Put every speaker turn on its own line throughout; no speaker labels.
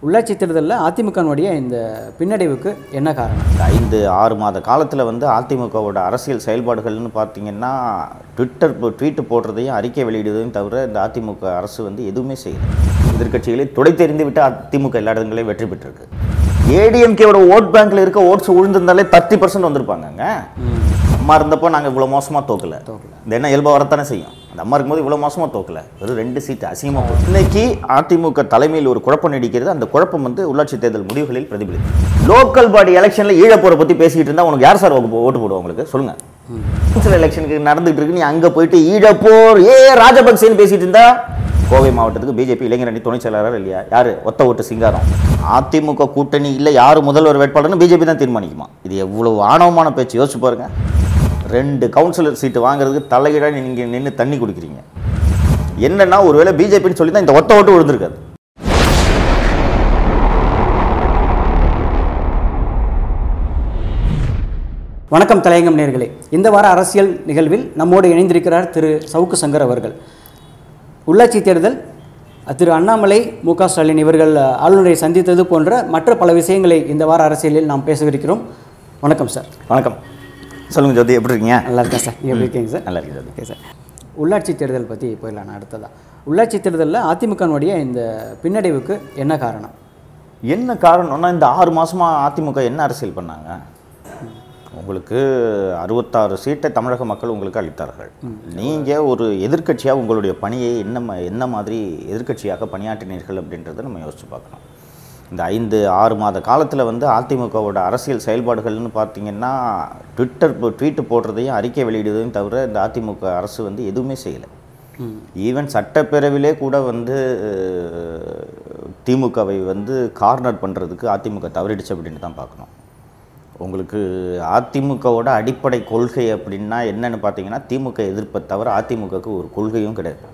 உள்ளாட்சி தேர்தலில் அதிமுகனுடைய இந்த பின்னடைவுக்கு என்ன காரணம்
இந்த ஐந்து ஆறு மாத காலத்தில் வந்து அதிமுகவோட அரசியல் செயல்பாடுகள்னு பார்த்தீங்கன்னா ட்விட்டர் ட்வீட்டு போடுறதையும் அறிக்கை வெளியிடுவதையும் தவிர இந்த அதிமுக அரசு வந்து எதுவுமே செய்யல எதிர்க்கட்சிகளை துடை தெரிந்து விட்டு அதிமுக எல்லா இடங்களையும் வெற்றி பெற்றிருக்கு ஏடிஎம்கேவோட ஓட் பேங்க்ல இருக்க ஓட்ஸ் விழுந்திருந்தாலே தேர்ட்டி பர்சன்ட் வந்திருப்பாங்கங்க அம்மா இருந்தப்போ நாங்கள் இவ்வளோ மோசமாக தோக்கல இந்த என்ன இயல்பாக வரத்தானே செய்யும் அந்த அம்மா இருக்கும்போது இவ்வளோ மோசமாக தோக்கல வெறும் ரெண்டு சீட்டு அசிங்கமாக போச்சு இன்னைக்கு அதிமுக தலைமையில் ஒரு குழப்பம் நீடிக்கிறது அந்த குழப்பம் வந்து உள்ளாட்சி தேர்தல் முடிவுகளில் பிரதிபலிக்கும் லோக்கல் பாடி எலெக்ஷனில் ஈழப்போரை பற்றி பேசிக்கிட்டு இருந்தால் உனக்கு யார் சார் ஓட்டு போடுவோம் உங்களுக்கு சொல்லுங்க கவுன்சில் எலெக்ஷனுக்கு நடந்துகிட்டு இருக்கு நீ அங்கே போயிட்டு ஈழப்போர் ஏ ராஜபக்சேன்னு பேசிட்டு இருந்தா கோவை மாவட்டத்துக்கு பிஜேபி இளைஞரணி துணை செயலாளர் இல்லையா யாரு ஒத்த ஓட்டு சிங்காரம் அதிமுக கூட்டணி இல்லை யார் முதல்வர் வேட்பாளர்னு பிஜேபி தான் தீர்மானிக்குமா இது எவ்வளவு ஆணவமான பேச்சு யோசிச்சு பாருங்க ரெண்டு கவுன்சிலர் சீட்டு வாங்குறதுக்கு தலைகீழாக நீங்கள் நின்று தண்ணி குடிக்கிறீங்க என்னன்னா ஒருவேளை பிஜேபின்னு சொல்லி தான் இந்த ஒத்த ஓட்டு விழுந்திருக்காது
வணக்கம் தலையங்கம் நேர்களே இந்த வார அரசியல் நிகழ்வில் நம்மோடு இணைந்திருக்கிறார் திரு சவுக்கு சங்கர் அவர்கள் உள்ளாட்சி தேர்தல் திரு அண்ணாமலை மு க ஸ்டாலின் இவர்கள் ஆளுநரை சந்தித்தது போன்ற மற்ற பல விஷயங்களை இந்த வார அரசியலில் நாம் பேசவிருக்கிறோம் வணக்கம் சார்
வணக்கம் சொல்லுங்க ஜோதி எப்படி இருக்கீங்க
நல்லா இருக்கேன் சார் நீங்கள் எப்படி இருக்கீங்க சார்
நல்லா இருக்கு ஜோதி
ஓகே சார் உள்ளாட்சி தேர்தல் பற்றி போயிடலாம் நான் அடுத்ததா உள்ளாட்சி தேர்தலில் அதிமுகனுடைய இந்த பின்னடைவுக்கு என்ன காரணம்
என்ன காரணம்னா இந்த ஆறு மாசமா அதிமுக என்ன அரசியல் பண்ணாங்க உங்களுக்கு அறுபத்தாறு சீட்டை தமிழக மக்கள் உங்களுக்கு அளித்தார்கள் நீங்கள் ஒரு எதிர்க்கட்சியாக உங்களுடைய பணியை என்ன ம- என்ன மாதிரி எதிர்க்கட்சியாக பணியாற்றினீர்கள் அப்படின்றத நம்ம யோசிச்சு பார்க்கணும் இந்த ஐந்து ஆறு மாத காலத்தில் வந்து அதிமுகவோட அரசியல் செயல்பாடுகள்னு பார்த்தீங்கன்னா ட்விட்டர் ட்வீட்டு போடுறதையும் அறிக்கை வெளியிடுவதையும் தவிர இந்த அதிமுக அரசு வந்து எதுவுமே செய்யலை ஈவன் சட்டப்பேரவையிலே கூட வந்து அஹ், திமுகவை வந்து கார்னர் பண்ணுறதுக்கு அதிமுக தவறிடுச்சு அப்படின்னு தான் பார்க்கணும் உங்களுக்கு அதிமுகவோட அடிப்படை கொள்கை அப்படின்னா என்னன்னு பார்த்தீங்கன்னா திமுக எதிர்ப்பை தவிர அதிமுகவுக்கு ஒரு கொள்கையும் கிடையாது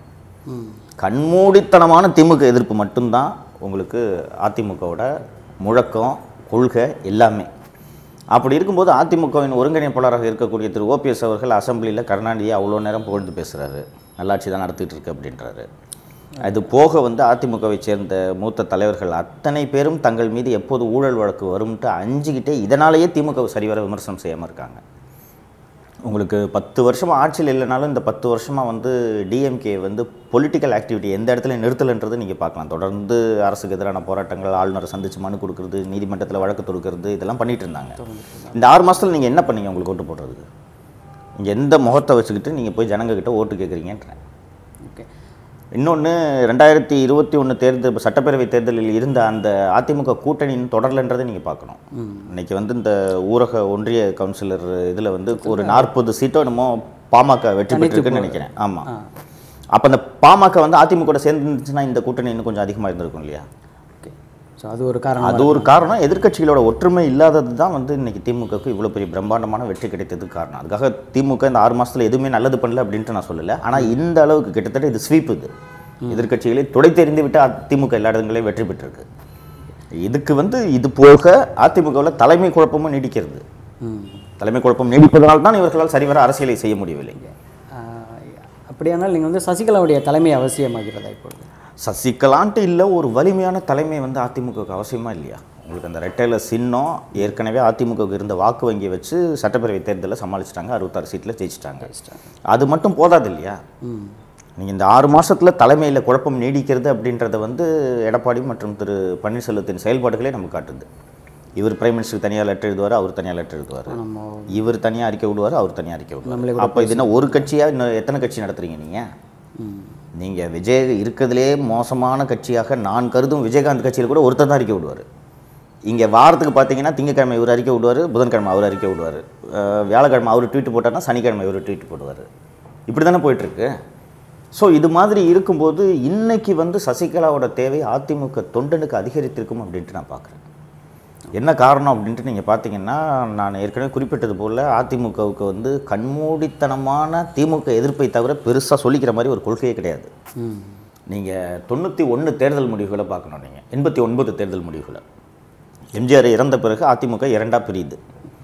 கண்மூடித்தனமான திமுக எதிர்ப்பு மட்டும்தான் உங்களுக்கு அதிமுகவோட முழக்கம் கொள்கை எல்லாமே அப்படி இருக்கும்போது அதிமுகவின் ஒருங்கிணைப்பாளராக இருக்கக்கூடிய திரு ஓபிஎஸ் அவர்கள் அசெம்பிளியில் கருணாநிதியை அவ்வளோ நேரம் புகழ்ந்து பேசுகிறாரு நல்லாட்சி தான் நடத்திட்டு இருக்கு அப்படின்றாரு அது போக வந்து அதிமுகவை சேர்ந்த மூத்த தலைவர்கள் அத்தனை பேரும் தங்கள் மீது எப்போது ஊழல் வழக்கு வரும்ட்டு அஞ்சுக்கிட்டே இதனாலேயே திமுக சரிவர விமர்சனம் செய்யாமல் இருக்காங்க உங்களுக்கு பத்து வருஷமாக ஆட்சியில் இல்லைனாலும் இந்த பத்து வருஷமாக வந்து டிஎம்கே வந்து பொலிட்டிக்கல் ஆக்டிவிட்டி எந்த இடத்துல நிறுத்தலைன்றது நீங்கள் பார்க்கலாம் தொடர்ந்து அரசுக்கு எதிரான போராட்டங்கள் ஆளுநரை சந்திச்சு மனு கொடுக்கறது நீதிமன்றத்தில் வழக்கு தொடுக்கிறது இதெல்லாம் பண்ணிட்டு இருந்தாங்க இந்த ஆறு மாதத்தில் நீங்கள் என்ன பண்ணீங்க உங்களுக்கு ஓட்டு போடுறதுக்கு இங்கே எந்த முகத்தை வச்சுக்கிட்டு நீங்கள் போய் ஜனங்கக்கிட்ட ஓட்டு கேட்குறீங்கன்றேன்
ஓகே
இன்னொன்று ரெண்டாயிரத்தி இருபத்தி ஒன்று தேர்தல் இப்ப சட்டப்பேரவை தேர்தலில் இருந்த அந்த அதிமுக கூட்டணியின் தொடரலன்றதை நீங்கள் பார்க்கணும் இன்னைக்கு வந்து இந்த ஊரக ஒன்றிய கவுன்சிலர் இதில் வந்து ஒரு நாற்பது சீட்டோ என்னமோ பாமக வெற்றி பெற்றிருக்குன்னு நினைக்கிறேன் ஆமாம் அப்போ அந்த பாமக வந்து அதிமுக கூட சேர்ந்து இருந்துச்சுன்னா இந்த கூட்டணி இன்னும் கொஞ்சம் அதிகமாக இருந்திருக்கும் இல்லையா
ஓகே ஸோ அது ஒரு காரணம்
அது ஒரு காரணம் எதிர்க்கட்சிகளோட ஒற்றுமை இல்லாதது தான் வந்து இன்னைக்கு திமுகவுக்கு இவ்வளோ பெரிய பிரம்மாண்டமான வெற்றி கிடைத்ததுக்கு காரணம் அதுக்காக திமுக இந்த ஆறு மாசத்துல எதுவுமே நல்லது பண்ணல அப்படின்ட்டு நான் சொல்லலை ஆனால் இந்த அளவுக்கு கிட்டத்தட்ட இது ஸ்வீப் இது எதிர்க்கட்சிகளை துடை தெரிந்து விட்டு திமுக எல்லா இடங்களையும் வெற்றி பெற்றிருக்கு இதுக்கு வந்து இது போக அதிமுகவில் தலைமை குழப்பமும் நீடிக்கிறது
ம்
தலைமை குழப்பம் நீடிப்பதனால் தான் இவர்களால் சரிவர அரசியலை செய்ய முடியவில்லை
ஆஹ், அப்படியானால் நீங்கள் வந்து சசிகலாவுடைய தலைமை அவசியமாகிறதா இப்பொழுது
சசிகலான்ட்டு இல்லை ஒரு வலிமையான தலைமை வந்து அதிமுகவுக்கு அவசியமா இல்லையா உங்களுக்கு அந்த ரெட்டையில சின்னம் ஏற்கனவே அதிமுகவுக்கு இருந்த வாக்கு வங்கியை வச்சு சட்டப்பேரவை தேர்தலில் சமாளிச்சிட்டாங்க அறுபத்தாறு சீட்டில் ஜெயிச்சிட்டாங்க அது மட்டும் போதாது இல்லையா
ம்
நீங்கள் இந்த ஆறு மாசத்துல தலைமையில் குழப்பம் நீடிக்கிறது அப்படின்றத வந்து எடப்பாடி மற்றும் திரு பன்னீர்செல்வத்தின் செயல்பாடுகளே நமக்கு காட்டுது இவர் பிரைம் மினிஸ்டருக்கு தனியாக லெட்டர் எழுதுவார் அவர் தனியாக லெட்டர் எழுதுவார்
நம்ம
இவர் தனியாக அறிக்கை விடுவார் அவர் தனியாக அறிக்கை
நம்மளே
விடுவார் அப்போ இது என்ன ஒரு கட்சியாக இன்னும் எத்தனை கட்சி நடத்துறீங்க நீங்கள்
ம்
நீங்கள் விஜய் இருக்கிறதுலே மோசமான கட்சியாக நான் கருதும் விஜயகாந்த் கட்சியில் கூட ஒருத்தர் தான் அறிக்கை விடுவார் இங்கே வாரத்துக்கு பார்த்தீங்கன்னா திங்கக்கிழமை இவர் அறிக்கை விடுவார் புதன்கிழமை அவர் அறிக்கை விடுவார் அஹ் வியாழக்கிழமை அவர் ட்வீட் போட்டார்னா சனிக்கிழமை இவர் ட்வீட் போடுவார் இப்படி தானே போயிட்டுருக்கு ஸோ இது மாதிரி இருக்கும்போது இன்னைக்கு வந்து சசிகலாவோட தேவை அதிமுக தொண்டனுக்கு அதிகரித்திருக்கும் அப்படின்ட்டு நான் பார்க்குறேன் என்ன காரணம் அப்படின்ட்டு நீங்கள் பார்த்தீங்கன்னா நான் ஏற்கனவே குறிப்பிட்டது போல் அதிமுகவுக்கு வந்து கண்மூடித்தனமான திமுக எதிர்ப்பை தவிர பெருசாக சொல்லிக்கிற மாதிரி ஒரு கொள்கையே கிடையாது
ம்
நீங்கள் தொண்ணூற்றி ஒன்று தேர்தல் முடிவுகளை பார்க்கணும் நீங்கள் எண்பத்தி ஒன்பது தேர்தல் முடிவுகளை எம்ஜிஆர் இறந்த பிறகு அதிமுக இரண்டாக பிரியுது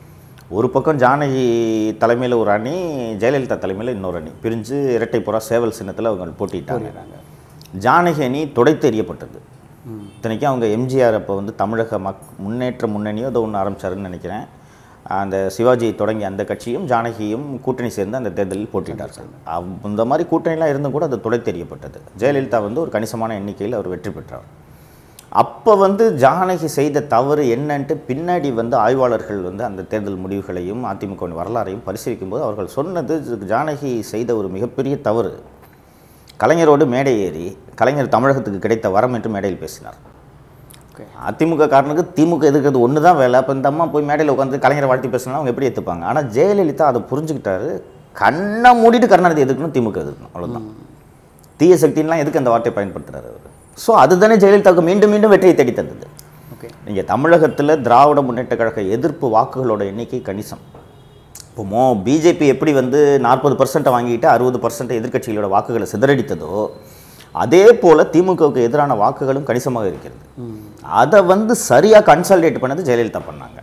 ஒரு பக்கம் ஜானகி தலைமையில் ஒரு அணி ஜெயலலிதா தலைமையில் இன்னொரு அணி பிரிஞ்சு இரட்டைப்புறா சேவல் சின்னத்தில் அவங்க போட்டிட்டாங்க ஜானகி அணி துடைத்து எறியப்பட்டது இத்தனைக்கும் அவங்க எம்ஜிஆர் அப்போ வந்து தமிழக மக் முன்னேற்ற முன்னணியோ ஏதோ ஒன்று ஆரம்பிச்சாருன்னு நினைக்கிறேன் அந்த சிவாஜி தொடங்கி அந்த கட்சியும் ஜானகியும் கூட்டணி சேர்ந்து அந்த தேர்தலில் போட்டிட்டார்கள் அவ்- இந்த மாதிரி கூட்டணிலாம் இருந்தும் கூட அது துடை தெரியப்பட்டது ஜெயலலிதா வந்து ஒரு கணிசமான எண்ணிக்கையில் அவர் வெற்றி பெற்றார் அப்போ வந்து ஜானகி செய்த தவறு என்னன்ட்டு பின்னாடி வந்து ஆய்வாளர்கள் வந்து அந்த தேர்தல் முடிவுகளையும் அதிமுகவின் வரலாறையும் பரிசீலிக்கும் போது அவர்கள் சொன்னது ஜானகி செய்த ஒரு மிகப்பெரிய தவறு கலைஞரோடு மேடை ஏறி கலைஞர் தமிழகத்துக்கு கிடைத்த வரம் என்று மேடையில் பேசினார்
ஓகே
அதிமுக காரனுக்கு திமுக எதிர்க்கிறது ஒன்று தான் வேலை அப்போ இந்த அம்மா போய் மேடையில் உட்காந்து கலைஞரை வாழ்த்தி பேசினா அவங்க எப்படி ஏற்றுப்பாங்க ஆனால் ஜெயலலிதா அதை புரிஞ்சுக்கிட்டாரு கண்ணை மூடிட்டு கருணாநிதி எதுக்கணும் திமுக எதிர்க்கணும் அவ்வளோதான் தீய சக்தின்லாம் எதுக்கு அந்த வார்த்தையை பயன்படுத்துறாரு அவர் ஸோ அதுதானே ஜெயலலிதாவுக்கு மீண்டும் மீண்டும் வெற்றியை தேடி தந்தது
ஓகே
நீங்கள் தமிழகத்தில் திராவிட முன்னேற்ற கழக எதிர்ப்பு வாக்குகளோட எண்ணிக்கை கணிசம் இப்போ மோ பிஜேபி எப்படி வந்து நாற்பது பர்சன்ட்டை வாங்கிட்டு அறுபது பர்சன்ட் எதிர்க்கட்சிகளோட வாக்குகளை சிதறடித்ததோ அதே போல் திமுகவுக்கு எதிரான வாக்குகளும் கணிசமாக இருக்கிறது அதை வந்து சரியாக கன்சல்டேட் பண்ணது ஜெயலலிதா பண்ணாங்க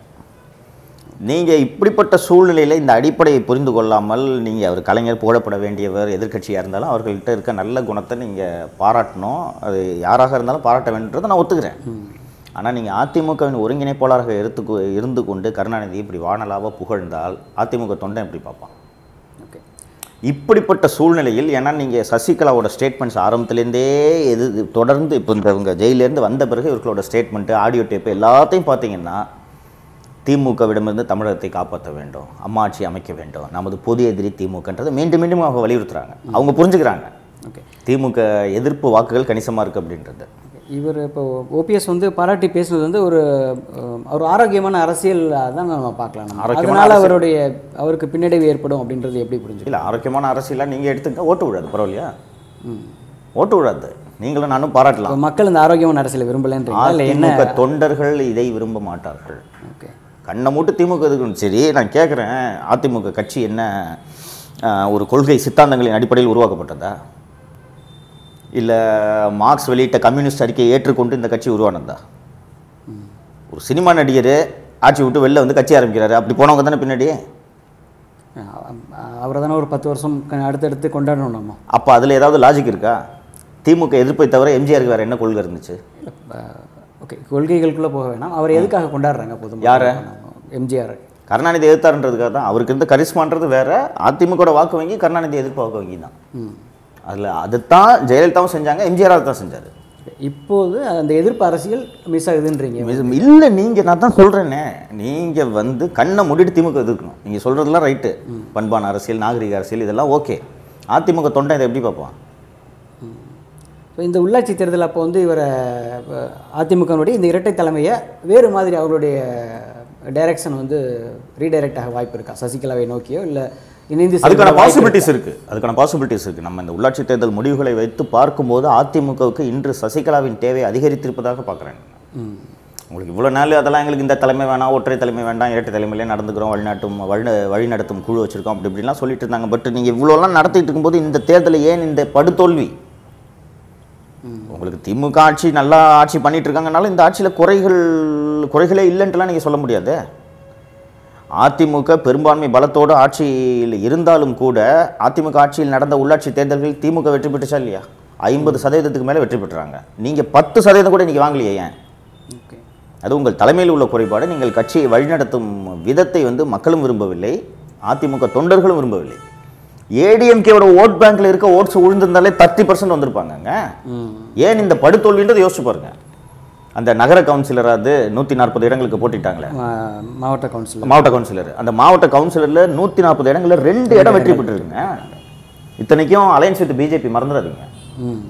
நீங்கள் இப்படிப்பட்ட சூழ்நிலையில் இந்த அடிப்படையை புரிந்து கொள்ளாமல் நீங்கள் அவர் கலைஞர் புகழப்பட வேண்டியவர் எதிர்க்கட்சியாக இருந்தாலும் அவர்கள்ட்ட இருக்க நல்ல குணத்தை நீங்கள் பாராட்டணும் அது யாராக இருந்தாலும் பாராட்ட வேண்டுன்றதை நான் ஒத்துக்கிறேன் ஆனால் நீங்கள் அதிமுகவின் ஒருங்கிணைப்பாளராக எடுத்து இருந்து கொண்டு கருணாநிதி இப்படி வானலாக புகழ்ந்தால் அதிமுக தொண்டை எப்படி பார்ப்பான்
ஓகே
இப்படிப்பட்ட சூழ்நிலையில் ஏன்னா நீங்கள் சசிகலாவோட ஸ்டேட்மெண்ட்ஸ் ஆரம்பத்துலேருந்தே எது தொடர்ந்து இப்போ இந்த இவங்க ஜெயிலேருந்து வந்த பிறகு இவர்களோட ஸ்டேட்மெண்ட்டு ஆடியோ டேப்பு எல்லாத்தையும் பார்த்தீங்கன்னா திமுகவிடமிருந்து தமிழகத்தை காப்பாற்ற வேண்டும் அம்மாட்சி அமைக்க வேண்டும் நமது பொது எதிரி திமுகன்றதை மீண்டும் மீண்டும் அவங்க வலியுறுத்துறாங்க அவங்க புரிஞ்சுக்கிறாங்க
ஓகே
திமுக எதிர்ப்பு வாக்குகள் கணிசமாக இருக்குது அப்படின்றது
இவர் இப்போ ஓபிஎஸ் வந்து பாராட்டி பேசுனது வந்து ஒரு அஹ், ஒரு ஆரோக்கியமான அரசியல் தான் நம்ம பார்க்கலாம் நம்ம.
ஆரோக்கியமான
அதனால அவருடைய அவருக்கு பின்னடைவு ஏற்படும் அப்படின்றது எப்படி புரிஞ்சுக்கலாம்
இல்லை ஆரோக்கியமான அரசியலாக நீங்கள் எடுத்துக்கிட்டா ஓட்டு விழாது பரவாயில்லையா
ம்
ஓட்டு விழாது நீங்களும் நானும் பாராட்டலாம்
இப்போ மக்கள் இந்த ஆரோக்கியமான அரசியலை விரும்பலன்றீங்களா இல்லை என்ன
அதிமுக தொண்டர்கள் இதை விரும்ப மாட்டார்கள்
ஓகே
கண்ணை மூட்டு திமுக எதுக்கணும் சரி நான் கேட்குறேன் அதிமுக கட்சி என்ன ஆஹ், ஒரு கொள்கை சித்தாந்தங்களின் அடிப்படையில் உருவாக்கப்பட்டதா இல்லை மார்க்ஸ் வெளியிட்ட கம்யூனிஸ்ட் அறிக்கையை ஏற்றுக்கொண்டு இந்த கட்சி உருவானதா ஒரு சினிமா நடிகர் ஆட்சி விட்டு வெளில வந்து கட்சி ஆரம்பிக்கிறாரு அப்படி போனவங்க தானே பின்னாடி
அவரை தானே ஒரு பத்து வருஷம் க- அடுத்தடுத்து கொண்டாடணும் நம்ம
அப்போ அதில் ஏதாவது லாஜிக் இருக்கா திமுக எதிர்ப்பை தவிர எம்ஜிஆருக்கு வேறு என்ன கொள்கை இருந்துச்சு
ஓகே கொள்கைகளுக்குள்ளே போக வேணாம் அவர் எதுக்காக கொண்டாடுறாங்க பொதுமக்கள்
யாரை?
எம்ஜிஆர்
கருணாநிதி எதிர்த்தாருன்றதுக்காக தான் அவருக்கு இருந்த கரிஸ்மான்றது வேற அதிமுக வாக்கு வங்கி கருணாநிதி எதிர்ப்பு வாக்கு வங்கி தான்
ம்
அதில் அதுதான் ஜெயலலிதாவும் செஞ்சாங்க எம்ஜிஆர் தான் செஞ்சார்
இப்போது அந்த எதிர்ப்பு அரசியல் மிஸ் ஆகுதுன்றீங்க
இல்லை நீங்கள் நான் தான் சொல்கிறேனே நீங்கள் வந்து கண்ணை மூடிட்டு திமுக எதிர்க்கணும் நீங்கள் சொல்கிறதுலாம் ரைட்டு பண்பான அரசியல் நாகரிக அரசியல் இதெல்லாம் ஓகே அதிமுக தொண்டை இதை எப்படி பார்ப்பான்
இப்போ இந்த உள்ளாட்சி தேர்தல் அப்போ வந்து இவரை அதிமுகனுடைய இந்த இரட்டை தலைமையை வேறு மாதிரி அவர்களுடைய டைரக்ஷன் வந்து ரீடைரக்ட் ஆக வாய்ப்பு இருக்கா சசிகலாவை நோக்கியோ இல்லை இணைந்து
அதுக்கான
செயல்பட வாய்ப்பு
பாசிபிலிட்டிஸ் இருக்குது அதுக்கான பாசிபிலிட்டிஸ் இருக்குது நம்ம இந்த உள்ளாட்சி தேர்தல் முடிவுகளை வைத்து பார்க்கும்போது அதிமுகவுக்கு இன்று சசிகலாவின் தேவை அதிகரித்திருப்பதாக பார்க்குறேன்
ம்
உங்களுக்கு இவ்வளோ நாள் அதெல்லாம் எங்களுக்கு இந்த தலைமை வேணாம் ஒற்றை தலைமை வேண்டாம் இரட்டை தலைமையிலே நடந்துக்கிறோம் வழிநாட்டும் வழி வழிநடத்தும் குழு வச்சுருக்கோம் அப்படி இப்படிலாம் சொல்லிட்டு இருந்தாங்க பட் நீங்கள் இவ்வளோலாம் நடத்திட்டு இருக்கும்போது இந்த தேர்தலில் ஏன் இந்த படுதோல்வி உங்களுக்கு திமுக ஆட்சி நல்லா ஆட்சி பண்ணிட்டு இருக்காங்கனாலும் இந்த ஆட்சியில் குறைகள் குறைகளே இல்லைன்ட்டுலாம் நீங்கள் சொல்ல முடியாது அதிமுக பெரும்பான்மை பலத்தோடு ஆட்சியில் இருந்தாலும் கூட அதிமுக ஆட்சியில் நடந்த உள்ளாட்சி தேர்தல்களில் திமுக வெற்றி பெற்றுச்சா இல்லையா ஐம்பது சதவீதத்துக்கு மேலே வெற்றி பெற்றாங்க நீங்கள் பத்து சதவீதம் கூட இன்றைக்கி வாங்கலையே ஏன்
ஓகே
அது உங்கள் தலைமையில் உள்ள குறைபாடு நீங்கள் கட்சியை வழிநடத்தும் விதத்தை வந்து மக்களும் விரும்பவில்லை அதிமுக தொண்டர்களும் விரும்பவில்லை ஏடிஎம்கேவோட ஓட் பேங்க்ல இருக்க ஓட்ஸ் விழுந்திருந்தாலே தேர்ட்டி பர்சன்ட் வந்திருப்பாங்கங்க
ம்
ஏன் இந்த படுதோல்வின்றதை யோசிச்சு பாருங்க அந்த நகர கவுன்சிலராது நூற்றி நாற்பது இடங்களுக்கு போட்டிட்டாங்களே
மா- மாவட்ட கவுன்சிலர்
மாவட்ட கவுன்சிலர் அந்த மாவட்ட கவுன்சிலரில் நூற்றி நாற்பது இடங்கள்ல ரெண்டு இடம் வெற்றி பெற்றிருக்குங்க இத்தனைக்கும் அலையன்ஸ் வித் பிஜேபி மறந்துடாதீங்க
ம்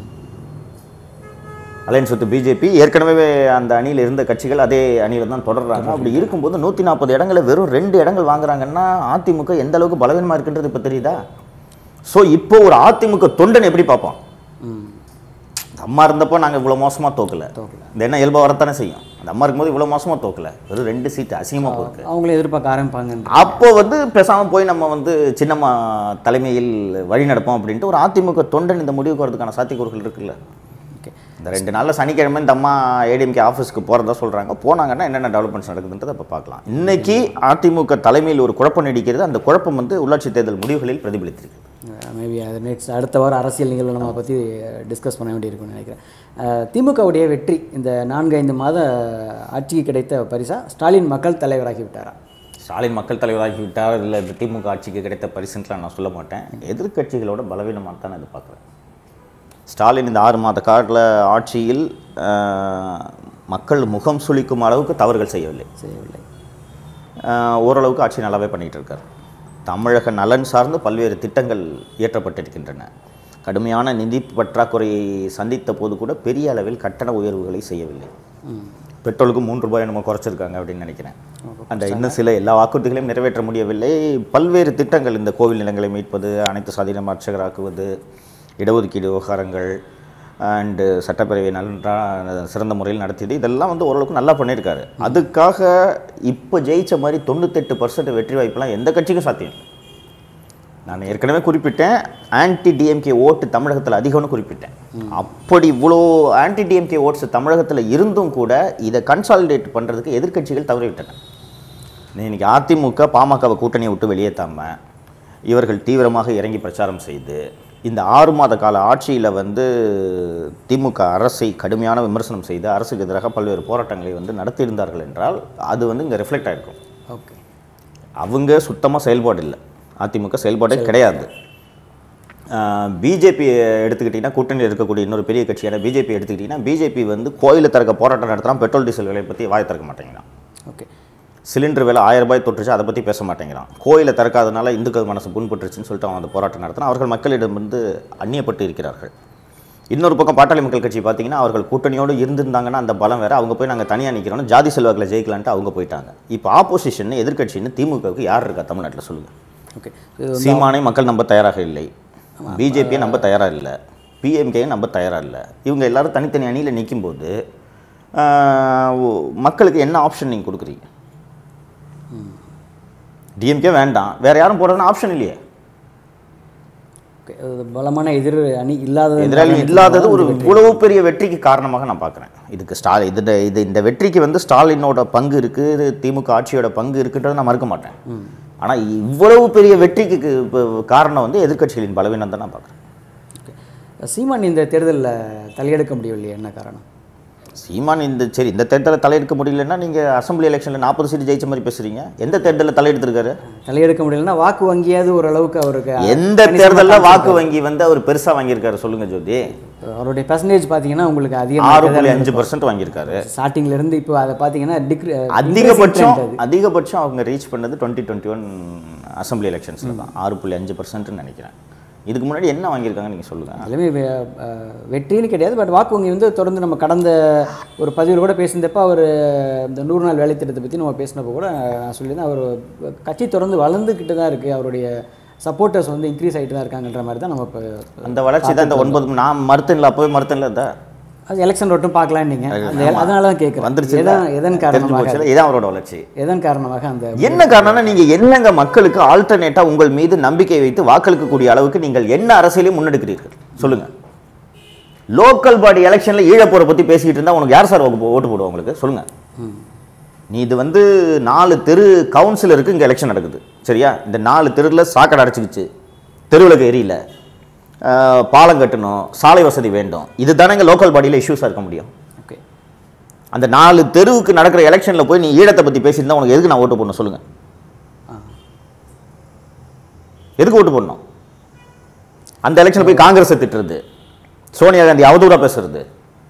அலையன்ஸ் வித் பிஜேபி ஏற்கனவே அந்த அணியில் இருந்த கட்சிகள் அதே அணியில் தான் தொடர்றாங்க அப்படி இருக்கும்போது நூற்றி நாற்பது இடங்களை வெறும் ரெண்டு இடங்கள் வாங்குறாங்கன்னா அதிமுக எந்த அளவுக்கு பலவீனமாக இருக்குன்றது இப்போ தெரியுதா ஸோ இப்போ ஒரு அதிமுக தொண்டன் எப்படி பார்ப்பான்
ம்
இந்த அம்மா இருந்தப்போ நாங்கள் இவ்வளோ மோசமாக தோக்கல
தோக்கல.
இந்த என்ன இயல்பாக வரத்தானே செய்யும் அந்த அம்மா இருக்கும்போது இவ்வளோ மோசமாக தோக்கல வெறும் ரெண்டு சீட்டு அசிங்கமாக போயிருக்கு
அவங்களே எதிர்பார்க்க ஆரம்பிப்பாங்க
அப்போ வந்து பேசாமல் போய் நம்ம வந்து சின்னம்மா தலைமையில் வழி நடப்போம் அப்படின்ட்டு ஒரு அதிமுக தொண்டன் இந்த முடிவுக்கு வரதுக்கான சாத்தியக்கூறுகள் இருக்குல்ல
ஓகே
இந்த ரெண்டு நாளில் சனிக்கிழமை இந்த அம்மா ஏடிஎம்கே ஆஃபீஸ்க்கு போகிறதா சொல்கிறாங்க போனாங்கன்னா என்னென்ன டெவலப்மெண்ட்ஸ் நடக்குதுன்றதை இப்போ பார்க்கலாம் இன்னைக்கு அதிமுக தலைமையில் ஒரு குழப்பம் நீடிக்கிறது அந்த குழப்பம் வந்து உள்ளாட்சி தேர்தல் முடிவுகளில் பிரதிபலித்திருக்கு
மேபி அது நெக்ஸ்ட் அடுத்த வாரம் அரசியல் நிகழ்வு நம்ம பற்றி டிஸ்கஸ் பண்ண வேண்டியிருக்கும்னு நினைக்கிறேன் அஹ், திமுகவுடைய வெற்றி இந்த நான்கு ஐந்து மாத ஆட்சிக்கு கிடைத்த பரிசா ஸ்டாலின் மக்கள் தலைவராகி விட்டாரா
ஸ்டாலின் மக்கள் தலைவராகி விட்டார் இல்லை இந்த திமுக ஆட்சிக்கு கிடைத்த பரிசுன்ட்டுலாம் நான் சொல்ல மாட்டேன் எதிர்க்கட்சிகளோட பலவீனமாக தான் நான் இது பார்க்குறேன் ஸ்டாலின் இந்த ஆறு மாத கால ஆட்சியில் ஆஹ், மக்கள் முகம் சுளிக்கும் அளவுக்கு தவறுகள் செய்யவில்லை
செய்யவில்லை
ஆஹ், ஓரளவுக்கு ஆட்சி நல்லாவே பண்ணிகிட்டு இருக்கார் தமிழக நலன் சார்ந்து பல்வேறு திட்டங்கள் இயற்றப்பட்டிருக்கின்றன கடுமையான நிதி பற்றாக்குறையை சந்தித்த போது கூட பெரிய அளவில் கட்டண உயர்வுகளை செய்யவில்லை
ம்
பெட்ரோலுக்கு மூன்று ரூபாய் நம்ம குறைச்சிருக்காங்க அப்படின்னு நினைக்கிறேன் அந்த இன்னும் சில எல்லா வாக்குறுதிகளையும் நிறைவேற்ற முடியவில்லை பல்வேறு திட்டங்கள் இந்த கோவில் நிலங்களை மீட்பது அனைத்து சாதீனம் அர்ச்சகராக்குவது இடஒதுக்கீடு விவகாரங்கள் அண்டு சட்டப்பேரவை நன்றா சிறந்த முறையில் நடத்தியது இதெல்லாம் வந்து ஓரளவுக்கு நல்லா பண்ணியிருக்காரு அதுக்காக இப்போ ஜெயிச்ச மாதிரி தொண்ணூத்தெட்டு பர்சன்ட் வெற்றி வாய்ப்பெல்லாம் எந்த கட்சிக்கும் சாத்தியம் இல்லை. நான் ஏற்கனவே குறிப்பிட்டேன் ஆன்டி டிஎம்கே ஓட்டு தமிழகத்தில் அதிகம்னு குறிப்பிட்டேன் அப்படி இவ்வளோ ஆன்டி டிஎம்கே ஓட்ஸ் தமிழகத்தில் இருந்தும் கூட இதை கன்சாலிடேட் பண்ணுறதுக்கு எதிர்க்கட்சிகள் தவறிவிட்டன இன்னைக்கு அதிமுக பாமகவை கூட்டணியை விட்டு வெளியேற்றாம இவர்கள் தீவிரமாக இறங்கி பிரச்சாரம் செய்து இந்த ஆறு மாத கால ஆட்சியில் வந்து திமுக அரசை கடுமையான விமர்சனம் செய்து அரசுக்கு எதிராக பல்வேறு போராட்டங்களை வந்து நடத்தியிருந்தார்கள் என்றால் அது வந்து இங்கே ரிஃப்ளெக்ட் ஆகிருக்கும்
ஓகே
அவங்க சுத்தமாக செயல்பாடு இல்லை அதிமுக செயல்பாடே கிடையாது பிஜேபி எடுத்துக்கிட்டிங்கன்னா கூட்டணியில் இருக்கக்கூடிய இன்னொரு பெரிய கட்சியான பிஜேபி எடுத்துக்கிட்டிங்கன்னா பிஜேபி வந்து கோயிலை திறக்க போராட்டம் நடத்துகிறான் பெட்ரோல் டீசல் விலை பற்றி வாய் திறக்க மாட்டேங்கிறான்
ஓகே
சிலிண்டர் விலை ஆயிரம் ரூபாய் தொட்டுச்சு அதை பற்றி பேச மாட்டேங்கிறான் கோயிலை திறக்காதனால இந்துக்கள் மனசு புண்பட்டுருச்சுன்னு சொல்லிட்டு அவன் அந்த போராட்டம் நடத்தினா அவர்கள் மக்களிடம் வந்து அந்நியப்பட்டு இருக்கிறார்கள் இன்னொரு பக்கம் பாட்டாளி மக்கள் கட்சி பார்த்தீங்கன்னா அவர்கள் கூட்டணியோடு இருந்திருந்தாங்கன்னா அந்த பலம் வேற அவங்க போய் நாங்கள் தனியாக நிற்கிறோம் ஜாதி செல்வாக்கில் ஜெயிக்கலான்ட்டு அவங்க போயிட்டாங்க இப்போ ஆப்போசிஷன் எதிர்க்கட்சின்னு திமுகவுக்கு யார் இருக்கா தமிழ்நாட்டில் சொல்லுங்கள்
ஓகே
சீமானை மக்கள் நம்ப தயாராக இல்லை பிஜேபியை நம்ப தயாராக இல்லை பிஎம்கேயை நம்ப தயாராக இல்லை இவங்க எல்லாரும் தனித்தனி அணியில் நிற்கும்போது ஆஹ், ஓ- மக்களுக்கு என்ன ஆப்ஷன் நீங்கள் கொடுக்குறீங்க டிஎம்கே வேண்டாம் வேற யாரும் போடுறதுன்னு ஆப்ஷன் இல்லையே
ஓகே அது பலமான எதிர் அணி இல்லாதது
எதிராளி இல்லாதது ஒரு இவ்வளவு பெரிய வெற்றிக்கு காரணமாக நான் பார்க்குறேன் இதுக்கு ஸ்டா இது இது இந்த வெற்றிக்கு வந்து ஸ்டாலினோட பங்கு இருக்குது திமுக ஆட்சியோட பங்கு இருக்குன்றதை நான் மறுக்க மாட்டேன் ஆனால் இவ்வளவு பெரிய வெற்றிக்கு கு- இப்ப காரணம் வந்து எதிர்க்கட்சிகளின் பலவீனம் தான் நான் பார்க்குறேன்
ஓகே சீமான் இந்த தேர்தலில் தலையெடுக்க முடியவில்லையே என்ன காரணம்
சீமான் இந்த சரி இந்த தேர்தலில் தலையெடுக்க முடியலன்னா நீங்கள் அசெம்பிளி எலெக்ஷனில் நாற்பது சீட் ஜெயிச்ச மாதிரி பேசுறீங்க எந்த தேர்தலில் தலையெடுத்திருக்காரு
தலையெடுக்க முடியலன்னா வாக்கு வங்கியாவது ஓரளவுக்கு அவருக்கு
எந்த தேர்தலில் வாக்கு வங்கி வந்து அவர் பெருசாக வாங்கியிருக்காரு சொல்லுங்க ஜோதி
அவருடைய பர்சன்டேஜ் பார்த்தீங்கன்னா உங்களுக்கு
ஆறு
அதிகமாக
புள்ளி அஞ்சு பர்சன்ட் வாங்கியிருக்காரு
ஸ்டார்டிங்ல இருந்து இப்போ அதை பார்த்தீங்கன்னா டிக்ரி
அதிகபட்சம் அதிகபட்சம் அவங்க ரீச் பண்ணது டுவெண்ட்டி டுவெண்ட்டி ஒன் அசம்பிளி எலெக்ஷன்ஸில் தான் ஆறு புள்ளி அஞ்சு பர்சன்ட்னு நினைக்கிறேன் இதுக்கு முன்னாடி என்ன வாங்கியிருக்காங்க நீங்கள் சொல்லுங்கள்
அதுலேயுமே வெ- அஹ் வெற்றின்னு கிடையாது பட் வாக்கு வங்கி வந்து தொடர்ந்து நம்ம கடந்த ஒரு பதிவில் கூட பேசியிருந்தப்ப அவர் இந்த நூறு நாள் வேலை திட்டத்தை பற்றி நம்ம பேசினப்போ கூட நான் சொல்லியிருந்தேன் அவர் கட்சி தொடர்ந்து வளர்ந்துக்கிட்டு தான் இருக்குது அவருடைய சப்போர்ட்டர்ஸ் வந்து இன்க்ரீஸ் ஆகிட்டு தான் இருக்காங்கன்ற மாதிரி தான் நம்ம இப்போ
அந்த வளர்ச்சி தான் இந்த ஒன்பது நான் மறுத்தேன்ல அப்போவே மறுத்தேன்ல தான்
அது எலெக்ஷன் மட்டும் பார்க்கலாம் நீங்கள் அந்த அதனால தான் கேட்குறேன்
வந்துருச்சு
எதன் எதன்
தெரிஞ்சு
காரணமாக
போச்சுல இதான் அவரோட வளர்ச்சி
எதன் காரணமாக அந்த
என்ன காரணம்னா நீங்க என்னங்க மக்களுக்கு ஆல்டர்னேட்டா உங்கள் மீது நம்பிக்கை வைத்து வாக்களிக்கக்கூடிய அளவுக்கு நீங்கள் என்ன அரசியலையும் முன்னெடுக்கிறீர்கள் சொல்லுங்க லோக்கல் பாடி எலெக்ஷன்ல ஈழப்போரை பத்தி பேசிக்கிட்டு இருந்தா உனக்கு யார் சார் ஓட்டு ஓட்டு போடுவோம் உங்களுக்கு சொல்லுங்க
ம்.
நீ இது வந்து நாலு தெரு கவுன்சிலருக்கு இங்கே எலெக்ஷன் நடக்குது சரியா இந்த நாலு தெருவில் சாக்கடை அடைச்சிக்கிச்சு தெருவில் எரியல ஆஹ், பாலம் கட்டணும் சாலை வசதி வேண்டும் இது தானே இங்கே லோக்கல் பாடியில் இஷ்யூஸாக இருக்க முடியும்
ஓகே
அந்த நாலு தெருவுக்கு நடக்கிற எலெக்ஷனில் போய் நீ ஈழத்தை பற்றி பேசியிருந்தா உனக்கு எதுக்கு நான் ஓட்டு போடணும் சொல்லுங்கள்
ஆ
எதுக்கு ஓட்டு போடணும் அந்த எலெக்ஷனில் போய் காங்கிரஸை திட்டுறது சோனியா காந்தி அவதூறா பேசுறது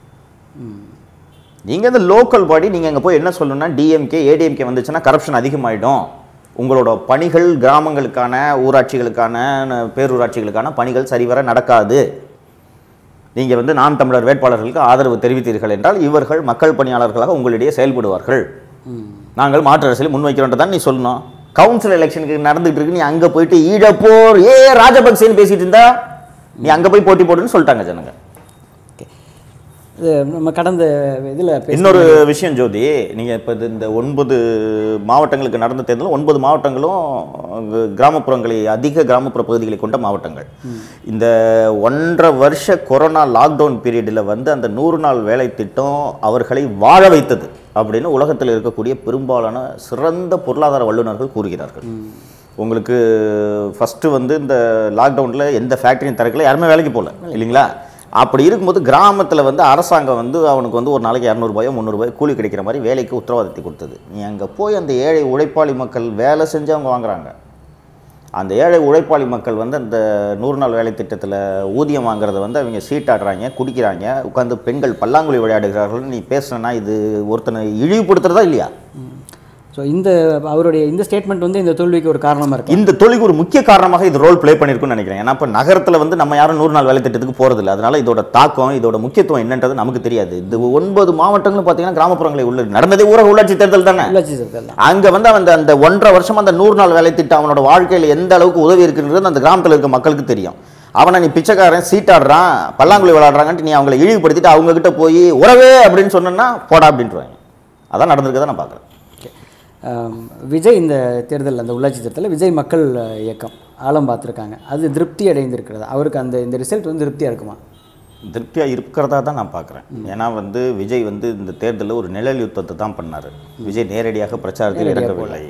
நீங்க இந்த லோக்கல் பாடி நீங்க அங்க போய் என்ன சொல்லணும்னா டிஎம்கே ஏடிஎம்கே வந்துச்சுன்னா கரப்ஷன் அதிகமாயிடும் உங்களோட பணிகள் கிராமங்களுக்கான ஊராட்சிகளுக்கான ந- பேரூராட்சிகளுக்கான பணிகள் சரிவர நடக்காது நீங்க வந்து நாம் தமிழர் வேட்பாளர்களுக்கு ஆதரவு தெரிவித்தீர்கள் என்றால் இவர்கள் மக்கள் பணியாளர்களாக உங்களிடையே செயல்படுவார்கள்
ம்
நாங்கள் மாற்று அரசியலை முன்வைக்கிறோன்றதான் நீ சொல்லணும் கவுன்சில் எலெக்ஷனுக்கு நடந்துட்டு இருக்கு நீ அங்க போயிட்டு ஈழப்போர் ஏ ராஜபக்சேன்னு பேசிட்டு இருந்தா நீ அங்க போய் போட்டி போடுன்னு சொல்லிட்டாங்க ஜனங்க
ஓகே இது நம்ம கடந்த இதில்
இன்னொரு விஷயம் ஜோதி நீங்க இப்ப இது இந்த ஒன்பது மாவட்டங்களுக்கு நடந்த தேர்தல் ஒன்பது மாவட்டங்களும் அங்கு கிராமப்புறங்களை அதிக கிராமப்புற பகுதிகளை கொண்ட மாவட்டங்கள் இந்த ஒன்றரை வருஷ கொரோனா லாக்டவுன் பீரியடில் வந்து அந்த நூறு நாள் வேலை திட்டம் அவர்களை வாழ வைத்தது அப்படின்னு உலகத்தில் இருக்கக்கூடிய பெரும்பாலான சிறந்த பொருளாதார வல்லுநர்கள் கூறுகிறார்கள் உங்களுக்கு ஃபஸ்ட்டு வந்து இந்த லாக்டவுனில் எந்த ஃபேக்ட்ரியும் திறக்கல யாருமே வேலைக்கு போகல இல்லைங்களா அப்படி இருக்கும்போது கிராமத்தில் வந்து அரசாங்கம் வந்து அவனுக்கு வந்து ஒரு நாளைக்கு இரநூறுபாயோ முந்நூறுபாயோ கூலி கிடைக்கிற மாதிரி வேலைக்கு உத்தரவாதத்தை கொடுத்தது நீ அங்கே போய் அந்த ஏழை உழைப்பாளி மக்கள் வேலை செஞ்சு அவங்க வாங்குறாங்க அந்த ஏழை உழைப்பாளி மக்கள் வந்து அந்த நூறு நாள் வேலை திட்டத்தில் ஊதியம் வாங்குறத வந்து அவங்க சீட்டாடுறாங்க குடிக்கிறாங்க உட்காந்து பெண்கள் பல்லாங்குழி விளையாடுகிறார்கள் நீ பேசுனா இது ஒருத்தனை இழிவுபடுத்துறதா இல்லையா
ஸோ இந்த அவருடைய இந்த ஸ்டேட்மெண்ட் வந்து இந்த தோல்விக்கு ஒரு காரணமாக இருக்கு
இந்த தொழிலுக்கு ஒரு முக்கிய காரணமாக இது ரோல் ப்ளே பண்ணியிருக்கும்னு நினைக்கிறேன் ஏன்னா இப்போ நகரத்தில் வந்து நம்ம யாரும் நூறு நாள் வேலை திட்டத்துக்கு போகிறதில்ல அதனால இதோட தாக்கம் இதோட முக்கியத்துவம் என்னன்றது நமக்கு தெரியாது இது ஒன்பது மாவட்டங்களும் பார்த்தீங்கன்னா கிராமப்புறங்களில் உள்ளது நடந்ததே ஊரக உள்ளாட்சி தேர்தல் தானே
உள்ளாட்சி தேர்தல் தான்
அங்க வந்து அவன் அந்த- அந்த ஒன்றரை வருஷம் அந்த நூறு நாள் வேலை திட்டம் அவனோட வாழ்க்கையில் எந்த அளவுக்கு உதவி இருக்குன்றது அந்த கிராமத்தில் இருக்க மக்களுக்கு தெரியும் அவனை நீ பிச்சைக்காரன் சீட்டாடுறான் பல்லாங்குழி விளையாடுறாங்கன்ட்டு நீ அவங்களை இழிவுபடுத்திட்டு அவங்க கிட்ட போய் உறவே அப்படின்னு சொன்னா போடா அப்படின்ட்டுருவாங்க அதான் நடந்திருக்கதை நான் பார்க்குறேன்
ஓகே ஆம், விஜய் இந்த தேர்தல் அந்த உள்ளாட்சி தேர்தலில் விஜய் மக்கள் அஹ், இயக்கம் ஆழம் பார்த்துருக்காங்க அது திருப்தி அடைந்திருக்கிறது அவருக்கு அந்த இந்த ரிசல்ட் வந்து திருப்தியாக இருக்குமா
திருப்தியாக இருக்கிறதா தான் நான் பார்க்குறேன் ஏன்னா வந்து விஜய் வந்து இந்த தேர்தலில் ஒரு நிழல் யுத்தத்தை தான் பண்ணார் விஜய் நேரடியாக பிரச்சாரத்தில் இறங்கவில்லை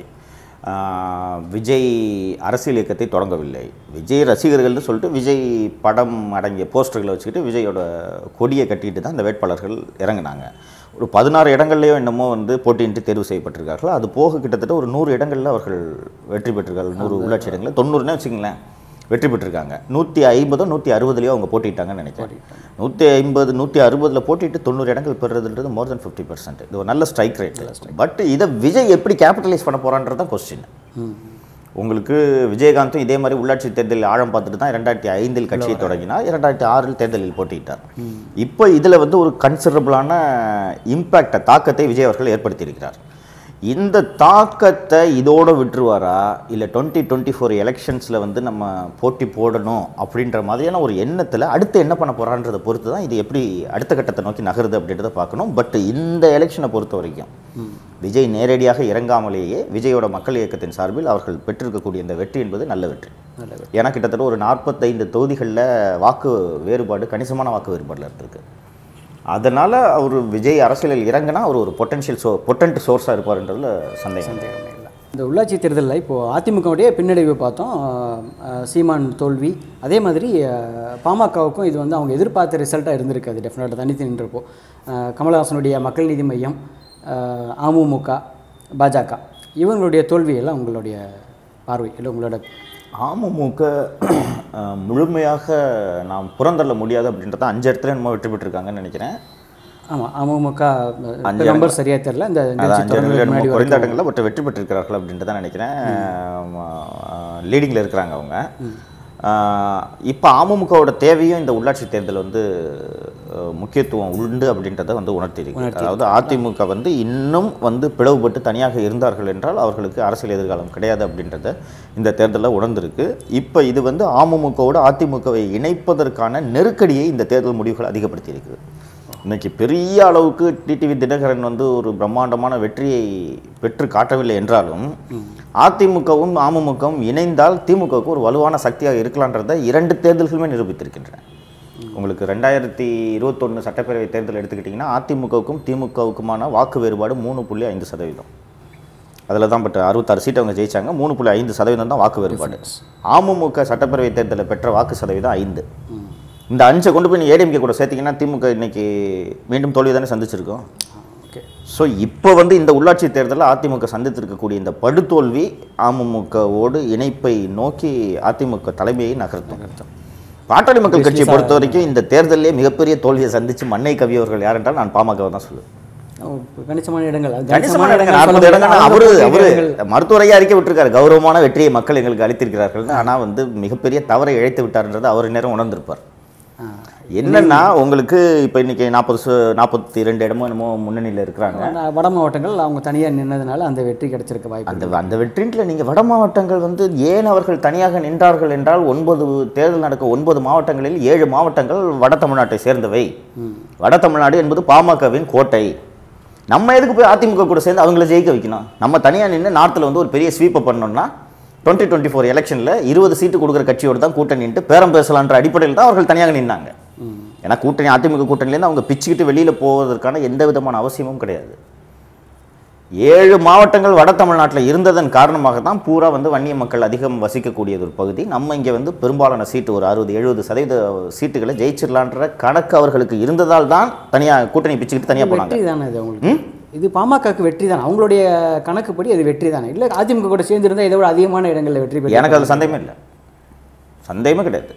ஆஹ், விஜய் அரசியல் இயக்கத்தை தொடங்கவில்லை விஜய் ரசிகர்கள்னு சொல்லிட்டு விஜய் படம் அடங்கிய போஸ்டர்களை வச்சுக்கிட்டு விஜயோட கொடியை கட்டிட்டு தான் இந்த வேட்பாளர்கள் இறங்குனாங்க ஒரு பதினாறு இடங்கள்லையோ என்னமோ வந்து போட்டியின்றி தேர்வு செய்யப்பட்டிருக்கார்கள் அது போக கிட்டத்தட்ட ஒரு நூறு இடங்களில் அவர்கள் வெற்றி பெற்றிருக்கார்கள் நூறு உள்ளாட்சி இடங்களில் தொண்ணூறுனே வச்சுங்களேன் வெற்றி பெற்றிருக்காங்க நூற்றி ஐம்பதோ நூற்றி அறுபதுலையோ அவங்க போட்டிட்டாங்கன்னு நினைக்கிறேன் நூற்றி ஐம்பது நூற்றி அறுபதில் போட்டிட்டு தொண்ணூறு இடங்கள் பெறுறதுன்றது மோர் தென் ஃபிஃப்டி பர்சன்ட் இது ஒரு நல்ல ஸ்ட்ரைக் ரேட் பட் இதை விஜய் எப்படி கேபிட்டலைஸ் பண்ண போகிறான்றது தான் கொஸ்டின் உங்களுக்கு விஜயகாந்தும் இதே மாதிரி உள்ளாட்சி தேர்தலில் ஆழம் பார்த்துட்டு தான் இரண்டாயிரத்தி ஐந்தில் கட்சியை தொடங்கினார் இரண்டாயிரத்தி ஆறில் தேர்தலில் போட்டியிட்டார் இப்போ இதில் வந்து ஒரு கன்சிடரபிளான இம்பேக்டை தாக்கத்தை விஜய் அவர்கள் ஏற்படுத்தியிருக்கிறார் இந்த தாக்கத்தை இதோட விட்டுருவாரா இல்லை டுவெண்ட்டி டுவெண்ட்டி ஃபோர் எலெக்ஷன்ஸில் வந்து நம்ம போட்டி போடணும் அப்படின்ற மாதிரியான ஒரு எண்ணத்தில் அடுத்து என்ன பண்ண போகிறான்றதை பொறுத்து தான் இது எப்படி அடுத்த கட்டத்தை நோக்கி நகருது அப்படின்றத பார்க்கணும் பட் இந்த எலெக்ஷனை பொறுத்த வரைக்கும் விஜய் நேரடியாக இறங்காமலேயே விஜயோட மக்கள் இயக்கத்தின் சார்பில் அவர்கள் பெற்றிருக்கக்கூடிய இந்த வெற்றி என்பது நல்ல வெற்றி
நல்ல
ஏன்னா கிட்டத்தட்ட ஒரு நாற்பத்தைந்து தொகுதிகளில் வாக்கு வேறுபாடு கணிசமான வாக்கு வேறுபாடில் இருந்திருக்கு அதனால் அவர் விஜய் அரசியலில் இறங்கினா அவர் ஒரு பொட்டன்ஷியல் சோ பொட்டன்ட் சோர்ஸாக இருப்பார்ன்றதுல சந்தேகம் இல்லை.
சந்தேகமே இல்லை இந்த உள்ளாட்சி தேர்தலில் இப்போது அதிமுகவுடைய பின்னடைவு பார்த்தோம் அஹ், சீமான் தோல்வி அதே மாதிரி அஹ், பாமகவுக்கும் இது வந்து அவங்க எதிர்பார்த்த ரிசல்ட்டாக இருந்திருக்கு அது டெஃபினட்டாக தனித்து நின்றப்போ அஹ், கமலஹாசனுடைய மக்கள் நீதி மையம் அஹ், அமமுக பாஜக இவங்களுடைய தோல்வியெல்லாம் உங்களுடைய பார்வை இல்லை உங்களோட
அமமுக அஹ், முழுமையாக நாம் புறந்தள்ள முடியாது அப்படின்றத அஞ்சு இடத்துல நம்ம வெற்றி பெற்றிருக்காங்கன்னு நினைக்கிறேன்
ஆமாம் அமமுக
அஞ்சு
நம்பர் சரியாக தெரியல இந்த
அது
நிகழ்ச்சி
அஞ்சு
தொடங்குறதுக்கு
இடங்களில்
முன்னாடி
நம்ம குறைந்த
வரைக்கும்
இடங்களில் பட் வெற்றி பெற்றிருக்கிறார்கள் அப்படின்ட்டு தான் நினைக்கிறேன் லீடிங்கில் இருக்கிறாங்க அவங்க இப்போ அமமுகவோட தேவையும் இந்த உள்ளாட்சி தேர்தல் வந்து அஹ், முக்கியத்துவம் உண்டு அப்படின்றத வந்து உணர்த்தியிருக்கு அதாவது அதிமுக வந்து இன்னும் வந்து பிளவுபட்டு தனியாக இருந்தார்கள் என்றால் அவர்களுக்கு அரசியல் எதிர்காலம் கிடையாது அப்படின்றத இந்த தேர்தலில் உணர்ந்திருக்கு இப்போ இது வந்து அமமுகவோடு அதிமுகவை இணைப்பதற்கான நெருக்கடியை இந்த தேர்தல் முடிவுகள் அதிகப்படுத்தியிருக்கு இன்னைக்கு பெரிய அளவுக்கு டிடிவி தினகரன் வந்து ஒரு பிரம்மாண்டமான வெற்றியை பெற்று காட்டவில்லை என்றாலும் அதிமுகவும் அமமுகவும் இணைந்தால் திமுகவுக்கு ஒரு வலுவான சக்தியாக இருக்கலான்றதை இரண்டு தேர்தல்களுமே நிரூபித்திருக்கின்றன உங்களுக்கு ரெண்டாயிரத்தி இருபத்தொன்று சட்டப்பேரவை தேர்தல் எடுத்துக்கிட்டிங்கன்னா அதிமுகவுக்கும் திமுகவுக்குமான வாக்கு வேறுபாடு மூணு புள்ளி ஐந்து சதவீதம் அதில் தான் பட் அறுபத்தாறு சீட் அவங்க ஜெயிச்சாங்க மூணு புள்ளி ஐந்து சதவீதம் தான் வாக்கு வேறுபாடு அமமுக சட்டப்பேரவை தேர்தலில் பெற்ற வாக்கு சதவீதம் ஐந்து இந்த அஞ்சை கொண்டு போய் நீ ஏடிஎம்கே கூட சேர்த்தீங்கன்னா திமுக இன்னைக்கு மீண்டும் தோல்வி தானே சந்திச்சிருக்கோம்
ஓகே
ஸோ இப்போ வந்து இந்த உள்ளாட்சி தேர்தலில் அதிமுக சந்தித்திருக்கக்கூடிய இந்த படுதோல்வி அமமுகவோடு இணைப்பை நோக்கி அதிமுக தலைமையை நகர்த்தும் பாட்டாளி மக்கள் கட்சியை பொறுத்த வரைக்கும் இந்த தேர்தலிலே மிகப்பெரிய தோல்வியை சந்திச்சு மண்ணை கவியவர்கள் யார் என்றால் நான் பாமகவை தான் சொல்லுவேன்
கணிசமான இடங்கள் அது
கணிசமான இடங்கள்
சொல்ல
நாற்பது இடங்கள்
முடியாது.
அவரு
ஆறு
அவரு
இடங்கள்.
மருத்துவரையா அறிக்கை விட்டிருக்காரு கௌரவமான வெற்றியை மக்கள் எங்களுக்கு அளித்திருக்கிறார்கள் ஆனா வந்து மிகப்பெரிய தவறை இழைத்து விட்டார்ன்றது அவர் நேரம் உணர்ந்திருப்பார்
ஆ.
என்னன்னா உங்களுக்கு இப்போ இன்னைக்கு நாற்பது நாற்பத்தி ரெண்டு இடமோ என்னமோ முன்னணியில் இருக்கிறாங்க
ஆனா, வட மாவட்டங்கள் அவங்க தனியாக நின்னதுனால அந்த வெற்றி கிடைச்சிருக்க வாய்ப்பு
அந்த அந்த வெற்றின்றில் நீங்கள் வட மாவட்டங்கள் வந்து ஏன் அவர்கள் தனியாக நின்றார்கள் என்றால் ஒன்பது தேர்தல் நடக்க ஒன்பது மாவட்டங்களில் ஏழு மாவட்டங்கள் வட தமிழ்நாட்டை சேர்ந்தவை வட தமிழ்நாடு என்பது பாமகவின் கோட்டை நம்ம எதுக்கு போய் அதிமுக கூட சேர்ந்து அவங்கள ஜெயிக்க வைக்கணும் நம்ம தனியாக நின்று நார்த்தில் வந்து ஒரு பெரிய ஸ்வீப்பை பண்ணோம்னா டுவெண்ட்டி டுவெண்ட்டி ஃபோர் எலெக்ஷனில் இருபது சீட்டு கொடுக்குற கட்சியோடு தான் கூட்டணின்ட்டு பேரம் பேசலான்ற அடிப்படையில் தான் அவர்கள் தனியாக நின்னாங்க ஏன்னா கூட்டணி அதிமுக கூட்டணியிலேருந்து அவங்க பிச்சுக்கிட்டு வெளியில் போவதற்கான எந்த விதமான அவசியமும் கிடையாது ஏழு மாவட்டங்கள் வட தமிழ்நாட்டில் இருந்ததன் காரணமாக தான் பூரா வந்து வன்னிய மக்கள் அதிகம் வசிக்கக்கூடியது ஒரு பகுதி நம்ம இங்கே வந்து பெரும்பாலான சீட்டு ஒரு அறுபது எழுபது சதவீத சீட்டுகளை ஜெயிச்சிடலான்ற கணக்கு அவர்களுக்கு இருந்ததால் தான் தனியாக கூட்டணி பிச்சுக்கிட்டு தனியாக போனாங்க
வெற்றி தானே இது அவங்களுக்கு இது பாமகக்கு வெற்றி தானே அவங்களுடைய கணக்குப்படி அது வெற்றி தானே இல்லை அதிமுக கூட சேர்ந்திருந்தா இதை விட அதிகமான இடங்களில் வெற்றி பெற்று
எனக்கு அதில் சந்தேகமே இல்லை சந்தேகமே கிடையாது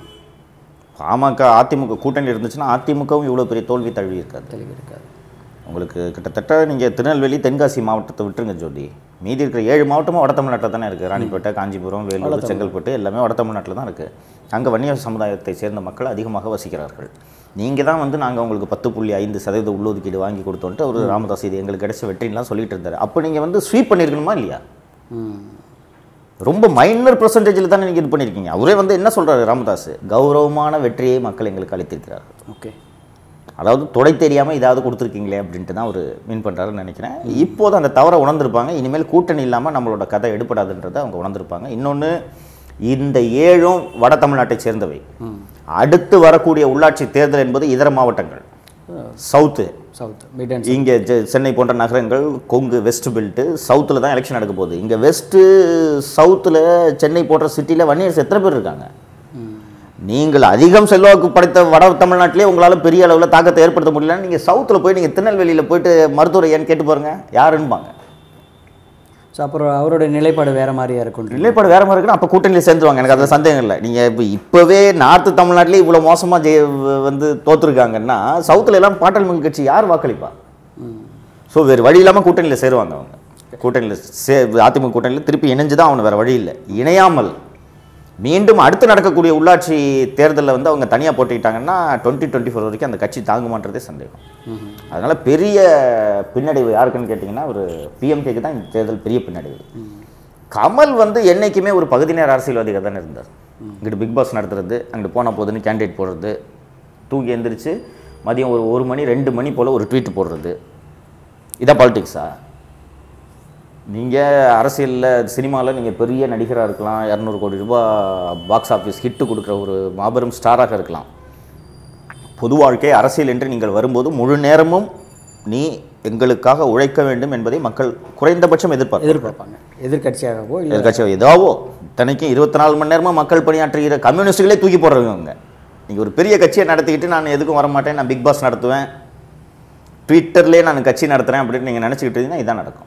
பாமக அதிமுக கூட்டணி இருந்துச்சுன்னா அதிமுகவும் இவ்வளோ பெரிய தோல்வி தழுவி இருக்காது
தெளிவு இருக்காது
உங்களுக்கு கிட்டத்தட்ட நீங்கள் திருநெல்வேலி தென்காசி மாவட்டத்தை விட்டுருங்க ஜோதி மீதி இருக்கிற ஏழு மாவட்டமும் வட தமிழ்நாட்டில் தானே இருக்குது ராணிப்பேட்டை காஞ்சிபுரம் வேலூர் செங்கல்பட்டு எல்லாமே வட தமிழ்நாட்டில் தான் இருக்குது அங்கே வன்னிய சமுதாயத்தை சேர்ந்த மக்கள் அதிகமாக வசிக்கிறார்கள் நீங்கள் தான் வந்து நாங்கள் உங்களுக்கு பத்து புள்ளி ஐந்து சதவீத உள்ளொதுக்கீடு வாங்கி கொடுத்தோன்ட்டு அவர் ராமதாஸ் இது எங்களுக்கு கிடைச்ச வெற்றிலாம் சொல்லிட்டு இருந்தார் அப்போ நீங்கள் வந்து ஸ்வீப் பண்ணியிருக்கணுமா இல்லையா
ம்
ரொம்ப மைனர் பர்சன்டேஜில் தானே நீங்கள் இது பண்ணியிருக்கீங்க அவரே வந்து என்ன சொல்கிறாரு ராமதாஸ் கௌரவமான வெற்றியை மக்கள் எங்களுக்கு அளித்திருக்கிறார்கள்
ஓகே
அதாவது தொடை தெரியாமல் இதாவது கொடுத்துருக்கீங்களே அப்படின்ட்டு தான் அவர் மீன் பண்ணுறாருன்னு நினைக்கிறேன் இப்போது அந்த தவறை உணர்ந்திருப்பாங்க இனிமேல் கூட்டணி இல்லாமல் நம்மளோட கதை எடுபடாதுன்றதை அவங்க உணர்ந்திருப்பாங்க இன்னொன்று இந்த ஏழும் வட தமிழ்நாட்டை சேர்ந்தவை அடுத்து வரக்கூடிய உள்ளாட்சி தேர்தல் என்பது இதர மாவட்டங்கள் சவுத்து
சவுத் மிட் அண்ட்
இங்கே சென்னை போன்ற நகரங்கள் கொங்கு வெஸ்ட் பெல்ட்டு சவுத்தில் தான் எலெக்ஷன் நடக்க போகுது இங்கே வெஸ்ட்டு சவுத்தில் சென்னை போன்ற சிட்டியில் வன்னியர்ஸ் எத்தனை பேர் இருக்காங்க நீங்கள் அதிகம் செல்வாக்கு படைத்த வட தமிழ்நாட்டிலே உங்களால் பெரிய அளவில் தாக்கத்தை ஏற்படுத்த முடியலன்னு நீங்கள் சவுத்தில் போய் நீங்கள் திருநெல்வேலியில் போயிட்டு மருத்துவரை ஏன்னு கேட்டு பாருங்க யாருன்பாங்க
ஸோ அப்புறம் அவரோட நிலைப்பாடு வேற மாதிரியா இருக்கும்
நிலைப்பாடு வேற மாதிரி இருக்குன்னா அப்போ கூட்டணியில் சேர்ந்துருவாங்க எனக்கு அதில் சந்தேகம் இல்லை நீங்கள் இப்போ இப்போவே நார்த்து தமிழ்நாட்டிலே இவ்வளோ மோசமாக ஜெய வந்து தோத்துருக்காங்கன்னா சவுத்தில் எல்லாம் பாட்டாளி மக்கள் கட்சி யார் வாக்களிப்பா ஸோ வேறு வழி இல்லாமல் கூட்டணியில் சேருவாங்க அவங்க கூட்டணியில் சே அதிமுக கூட்டணியில் திருப்பி இணைஞ்சு தான் அவனு வேறு வழி இல்லை இணையாமல் மீண்டும் அடுத்து நடக்கக்கூடிய உள்ளாட்சி தேர்தலில் வந்து அவங்க தனியாக போட்டுக்கிட்டாங்கன்னா டுவெண்ட்டி டுவெண்ட்டி ஃபோர் வரைக்கும் அந்த கட்சி தாங்குமான்றதே சந்தேகம் அதனால் பெரிய பின்னடைவு யாருக்குன்னு கேட்டிங்கன்னா ஒரு பிஎம்கேக்கு தான் இந்த தேர்தல் பெரிய பின்னடைவு கமல் வந்து என்னைக்குமே ஒரு பகுதி நேர அரசியல்வாதியாக தானே இருந்தார் இங்கிட்டு பிக் பாஸ் நடத்துறது அங்கிட்டு போனால் போதுன்னு கேண்டிடேட் போடுறது தூங்கி எந்திரிச்சு மதியம் ஒரு ஒரு மணி ரெண்டு மணி போல் ஒரு ட்வீட் போடுறது இதான் பாலிடிக்ஸா நீங்கள் அரசியலில் சினிமாவில் நீங்கள் பெரிய நடிகராக இருக்கலாம் இரநூறு கோடி ரூபாய் பாக்ஸ் ஆஃபீஸ் ஹிட்டு கொடுக்குற ஒரு மாபெரும் ஸ்டாராக இருக்கலாம் பொது வாழ்க்கை அரசியல் என்று நீங்கள் வரும்போது முழு நேரமும் நீ எங்களுக்காக உழைக்க வேண்டும் என்பதை மக்கள் குறைந்தபட்சம் எதிர்பார்ப்பார்கள்
எதிர்பார்ப்பாங்க எதிர்கட்சியாகவோ இல்லை
எதிர்கட்சி ஏதாவோ இத்தனைக்கும் இருபத்தி நாலு மணி நேரமாக மக்கள் பணியாற்றுகிற கம்யூனிஸ்டுகளே தூக்கி போடுறவங்க நீங்கள் ஒரு பெரிய கட்சியை நடத்திக்கிட்டு நான் எதுக்கும் வர மாட்டேன் நான் பிக் பாஸ் நடத்துவேன் ட்விட்டர்லேயே நான் கட்சி நடத்துகிறேன் அப்படின்னு நீங்கள் நினச்சிக்கிட்டு இருந்தீங்கன்னா இதான் நடக்கும்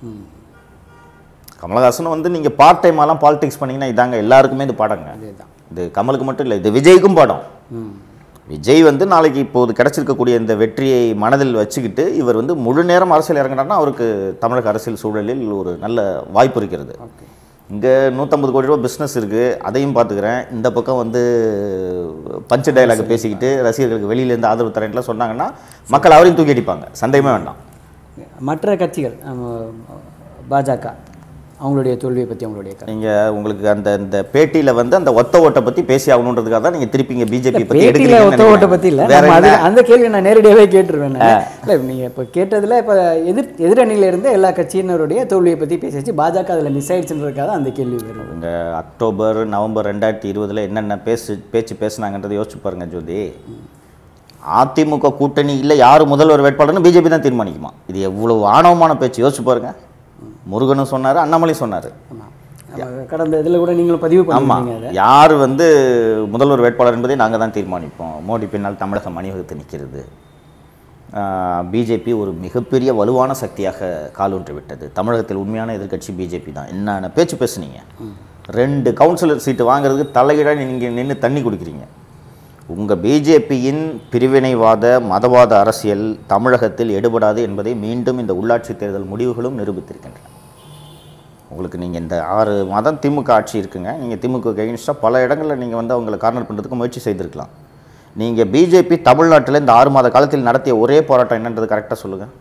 கமலஹாசன் வந்து நீங்கள் பார்ட் டைமாலாம் பாலிடிக்ஸ் பண்ணீங்கன்னா இதாங்க எல்லாருக்குமே இது பாடங்க
அதேதான்
இது கமலுக்கு மட்டும் இல்லை இது விஜய்க்கும் பாடம்
ம்
விஜய் வந்து நாளைக்கு இப்போது கிடைச்சிருக்கக்கூடிய இந்த வெற்றியை மனதில் வச்சுக்கிட்டு இவர் வந்து முழு நேரம் அரசியல் இறங்கினார்னா அவருக்கு தமிழக அரசியல் சூழலில் ஒரு நல்ல வாய்ப்பு இருக்கிறது
ஓகே
இங்கே நூற்றம்பது கோடி ரூபா பிஸ்னஸ் இருக்குது அதையும் பார்த்துக்கிறேன் இந்த பக்கம் வந்து பஞ்ச டயலாக் பேசிக்கிட்டு ரசிகர்களுக்கு வெளியிலேருந்து ஆதரவு தரேன்லாம் சொன்னாங்கன்னா மக்கள் அவரையும் தூக்கி அடிப்பாங்க சந்தேகமே வேண்டாம்
மற்ற கட்சிகள் ஆம, பாஜக அவங்களுடைய தோல்வியை பற்றி அவங்களுடைய கருத்து.
நீங்கள் உங்களுக்கு அந்த இந்த பேட்டியில் வந்து அந்த ஒத்த ஓட்டை பற்றி பேசி ஆகணுன்றதுக்காக தான் நீங்கள் திருப்பி இங்கே பிஜேபி பற்றி
பேட்டியில்
எடுக்கிறீங்கன்னு
ஒத்த ஓட்ட பற்றி இல்லை
வேற
நம்ம அது
என்ன?
அந்த கேள்வி நான் நேரடியாகவே கேட்டுருவேன் நான். இல்லை நீங்கள் இப்போ கேட்டதில் இப்போ எதிர் எதிரணியில் இருந்த எல்லா கட்சியினருடைய தோல்வியை பற்றி பேசியாச்சு பாஜக அதில் மிஸ் ஆயிடுச்சுன்றதுக்காக தான் அந்த கேள்வி வரும்
இவங்க அக்டோபர் நவம்பர் ரெண்டாயிரத்தி இருபதில் என்னென்ன பேசு பேச்சு பேசுனாங்கன்றதை யோசிச்சு பாருங்க ஜோதி அதிமுக கூட்டணியில் யார் முதல்வர் வேட்பாளர்னு பிஜேபி தான் தீர்மானிக்குமா இது எவ்வளவு ஆணவமான பேச்சு யோசிச்சு பாருங்க முருகனும் சொன்னார் அண்ணாமலையும் சொன்னார்
ஆமாம் நம்ம கடந்த இதில் கூட நீங்களும் பதிவு
ஆமாம்
பண்ணிருக்கீங்க அதை
யார் வந்து முதல்வர் வேட்பாளர் என்பதை நாங்கள் தான் தீர்மானிப்போம் மோடி பின்னால் தமிழகம் அணிவகுத்து நிற்கிறது பிஜேபி ஒரு மிகப்பெரிய வலுவான சக்தியாக காலூன்றி விட்டது தமிழகத்தில் உண்மையான எதிர்க்கட்சி பிஜேபி தான் என்னென்ன பேச்சு பேசுனீங்க ரெண்டு கவுன்சிலர் சீட்டு வாங்குறதுக்கு தலைகீழாக நீங்கள் நின்று தண்ணி குடிக்கிறீங்க உங்கள் பிஜேபியின் பிரிவினைவாத மதவாத அரசியல் தமிழகத்தில் எடுபடாது என்பதை மீண்டும் இந்த உள்ளாட்சி தேர்தல் முடிவுகளும் நிரூபித்திருக்கின்றன உங்களுக்கு நீங்கள் இந்த ஆறு மாதம் திமுக ஆட்சி இருக்குங்க நீங்கள் திமுக எகென்ஸ்டாக பல இடங்களில் நீங்கள் வந்து அவங்களை கார்னர் பண்ணுறதுக்கு முயற்சி செய்திருக்கலாம் நீங்கள் பிஜேபி தமிழ்நாட்டில் இந்த ஆறு மாத காலத்தில் நடத்திய ஒரே போராட்டம் என்னன்றது கரெக்டாக சொல்லுங்கள்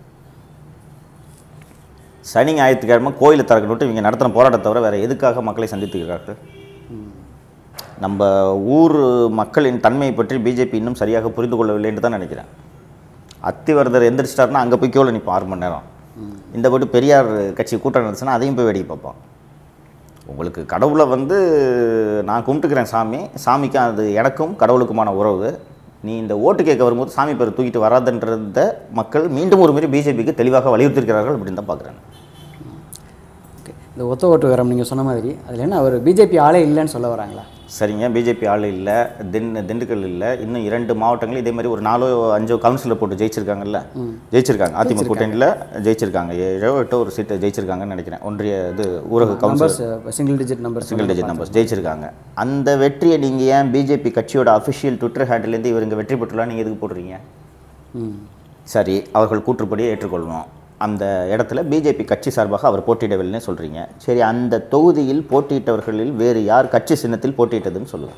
சனி ஞாயிற்றுக்கிழமை கோயிலை திறக்கணுட்டு இவங்க நடத்தின போராட்டத்தை தவிர வேறு எதுக்காக மக்களை சந்தித்துக்கிறார்கள் நம்ம ஊர் மக்களின் தன்மையை பற்றி பிஜேபி இன்னும் சரியாக புரிந்து கொள்ளவில்லை என்று தான் நினைக்கிறேன் அத்திவரதர் எந்திரிச்சிட்டாருன்னா அங்கே போய் கீழே நிற்போம் ஆறு மணி நேரம் இந்த போட்டு பெரியார் கட்சி கூட்டம் நடந்துச்சுன்னா அதையும் போய் வேடிக்கை பார்ப்போம் உங்களுக்கு கடவுளை வந்து நான் கும்பிட்டுக்கிறேன் சாமி சாமிக்கும் அது எனக்கும் கடவுளுக்குமான உறவு நீ இந்த ஓட்டு கேட்க வரும்போது சாமி பேர் தூக்கிட்டு வராதுன்றத மக்கள் மீண்டும் ஒரு முறை பிஜேபிக்கு தெளிவாக வலியுறுத்திருக்கிறார்கள் அப்படின்னு தான் பார்க்குறேன்
ஓகே இந்த ஒத்த ஓட்டு விவரம் நீங்கள் சொன்ன மாதிரி அதில் என்ன அவர் பிஜேபி ஆளே இல்லைன்னு சொல்ல வராங்களா
சரிங்க பிஜேபி ஆள் இல்லை தின் திண்டுக்கல் இல்லை இன்னும் இரண்டு மாவட்டங்கள் இதே மாதிரி ஒரு நாலோ அஞ்சோ கவுன்சிலர் போட்டு ஜெயிச்சிருக்காங்கல்ல ஜெயிச்சிருக்காங்க அதிமுக கூட்டணியில் ஜெயிச்சிருக்காங்க ஏழோ எட்டோ ஒரு சீட்டு ஜெயிச்சிருக்காங்கன்னு நினைக்கிறேன் ஒன்றிய இது ஊரக councillor
numbers single digit number
single digit numbers ஜெயிச்சிருக்காங்க அந்த வெற்றியை நீங்கள் ஏன் பிஜேபி கட்சியோட அஃபிஷியல் ட்விட்டர் ஹேண்டிலேருந்து இவருங்க வெற்றி பெற்றுலாம் நீங்கள் எதுக்கு போடுறீங்க
ம்
சரி அவர்கள் கூற்றுப்படியே ஏற்றுக்கொள்ளணும் அந்த இடத்துல பிஜேபி கட்சி சார்பாக அவர் போட்டியிடவில்லைன்னு சொல்கிறீங்க சரி அந்த தொகுதியில் போட்டியிட்டவர்களில் வேறு யார் கட்சி சின்னத்தில் போட்டியிட்டதுன்னு சொல்லுங்க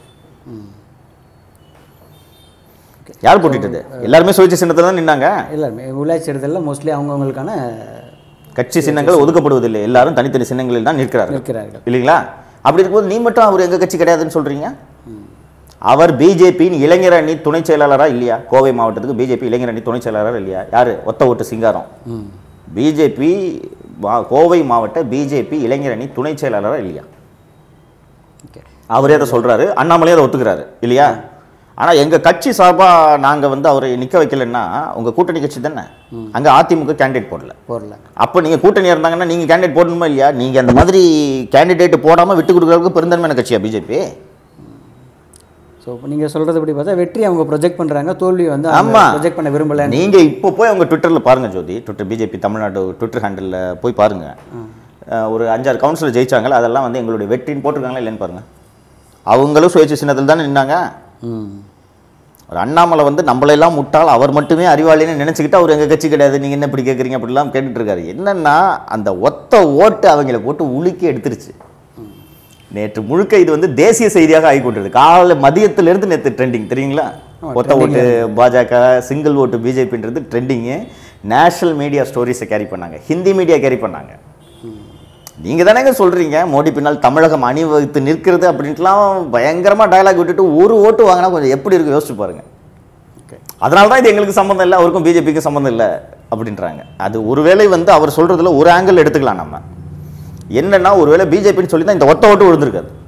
யார் போட்டியிட்டது எல்லாருமே சுயேட்சை சின்னத்தில் தான் நின்னாங்க
எல்லாருமே உள்ளாட்சி தேர்தலில் மோஸ்ட்லி அவங்கவுங்களுக்கான
கட்சி சின்னங்கள் ஒதுக்கப்படுவதில்லை எல்லாரும் தனித்தனி சின்னங்களில் தான் நிற்கிறார்கள்
நிற்கிறார்கள்
இல்லைங்களா அப்படி இருக்கும்போது நீ மட்டும் அவர் எங்க கட்சி கிடையாதுன்னு சொல்றீங்க அவர் பிஜேபியின் இளைஞர் அணி துணை செயலாளரா இல்லையா கோவை மாவட்டத்துக்கு பிஜேபி இளைஞர் அணி துணை செயலாளரா இல்லையா யாரு ஒத்த ஓட்டு சிங்காரம்
ம்
பிஜேபி கோவை மாவட்ட பிஜேபி இளைஞர் அணி துணை செயலாளரா இல்லையா
ஓகே
அவரே அதை சொல்றாரு அண்ணாமலையே அதை ஒத்துக்கிறாரு இல்லையா ஆனா எங்க கட்சி சார்பா நாங்க வந்து அவரை நிக்க வைக்கலன்னா உங்க கூட்டணி கட்சி தானே அங்க அதிமுக கேண்டிடேட் போடல
போடல
அப்போ நீங்கள் கூட்டணியாக இருந்தாங்கன்னா நீங்கள் கேண்டிடேட் போடணுமா இல்லையா நீங்கள் அந்த மாதிரி கேண்டிடேட் போடாமல் விட்டு கொடுக்குறதுக்கு பெருந்தன்மையான கட்சியா பிஜேபி
ஸோ இப்போ நீங்கள் சொல்கிறது படி பார்த்தா வெற்றி அவங்க ப்ரொஜெக்ட் பண்ணுறாங்க தோல்வி வந்து
ஆமா.
ப்ரொஜெக்ட் பண்ண விரும்பல
நீங்கள் இப்போ போய் அவங்க ட்விட்டரில் பாருங்க Jothi Twitter BJP Tamil Nadu Twitter handle போய் பாருங்க அஹ் ஒரு அஞ்சாறு கவுன்சிலர் ஜெயிச்சாங்களா அதெல்லாம் வந்து எங்களுடைய வெற்றின்னு போட்டிருக்காங்களா இல்லைன்னு பாருங்க அவங்களும் சுயேட்சை சின்னத்தில் தானே நின்னாங்க
ம்
ஒரு அண்ணாமலை வந்து நம்மளெல்லாம் முட்டாள் அவர் மட்டுமே அறிவாளின்னு நினச்சிக்கிட்டு அவர் எங்கள் கட்சி கிடையாது நீங்கள் என்ன இப்படி கேட்குறீங்க அப்படிலாம் கேட்டுட்டு இருக்காரு என்னன்னா அந்த ஒத்த ஓட்டு அவங்கள போட்டு உலுக்கி எடுத்துருச்சு நேற்று முழுக்க இது வந்து தேசிய செய்தியாக ஆகிக்கொண்டிருது காலை மதியத்திலிருந்து நேற்று ட்ரெண்டிங் தெரியுங்களா ஒத்த ஓட்டு பாஜக சிங்கிள் ஓட்டு பிஜேபின்றது ட்ரெண்டிங்கு நேஷனல் மீடியா ஸ்டோரிஸை கேரி பண்ணாங்க ஹிந்தி மீடியா கேரி பண்ணாங்க நீங்கள் தானேங்க சொல்கிறீங்க மோடி பின்னால் தமிழகம் அணிவகுத்து நிற்கிறது அப்படின்ட்டுலாம் பயங்கரமாக டயலாக் விட்டுட்டு ஒரு ஓட்டு வாங்கினா கொஞ்சம் எப்படி இருக்கு யோசிச்சு பாருங்க
ஓகே
அதனால தான் இது எங்களுக்கு சம்மந்தம் இல்லை அவருக்கும் பிஜேபிக்கு சம்மந்தம் இல்லை அப்படின்றாங்க அது ஒருவேளை வந்து அவர் சொல்கிறதுல ஒரு ஆங்கிள் எடுத்துக்கலாம் நம்ம என்னன்னா ஒருவேளை பிஜேபின்னு சொல்லி தான் இந்த ஒத்த ஓட்டு விழுந்திருக்காது